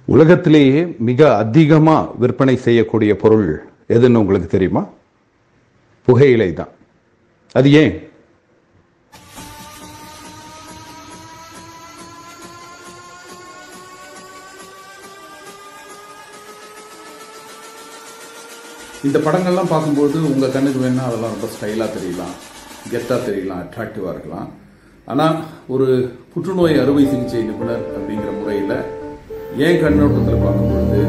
உலகத்திலேயே மிக அதிகமா விற்பனை செய்யக்கூடிய பொருள் எதுன்னு உங்களுக்கு தெரியுமா புகையிலை தான் அது ஏன் இந்த படங்கள்லாம் பார்க்கும்போது உங்கள் கண்ணுக்கு வேணா அதெல்லாம் ரொம்ப ஸ்டைலாக தெரியலாம் கெத்தாக தெரியலாம் அட்ராக்டிவாக இருக்கலாம் ஆனால் ஒரு புற்றுநோய் அறுவை சிகிச்சை நிபுணர் அப்படிங்கிற முறையில் ஏன் கண்ணோட்டத்தில் பார்க்கும்பொழுது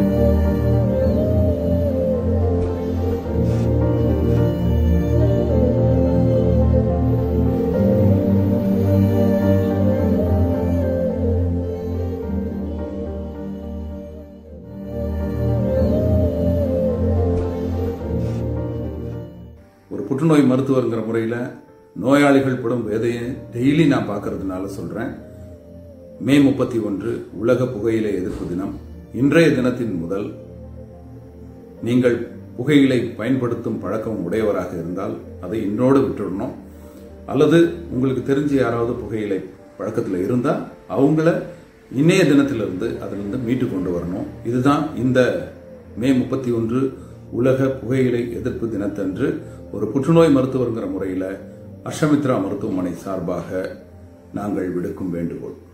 ஒரு புற்றுநோய் மருத்துவர்ங்கிற முறையில் நோயாளிகள் படும் வேதையை டெய்லி நான் பார்க்கறதுனால சொல்றேன் மே முப்பத்தி ஒன்று உலக புகையிலை எதிர்ப்பு தினம் இன்றைய தினத்தின் முதல் நீங்கள் புகையிலை பயன்படுத்தும் பழக்கம் உடையவராக இருந்தால் அதை இன்னோடு விட்டுடணும் அல்லது உங்களுக்கு தெரிஞ்சு யாராவது புகையிலை பழக்கத்தில் இருந்தால் அவங்கள இன்னைய தினத்திலிருந்து அதிலிருந்து மீட்டு கொண்டு வரணும் இதுதான் இந்த மே முப்பத்தி ஒன்று உலக புகையிலை எதிர்ப்பு தினத்தன்று ஒரு புற்றுநோய் மருத்துவர்ங்கிற முறையில் அஷமித்ரா மருத்துவமனை சார்பாக நாங்கள் விடுக்கும் வேண்டுகோள்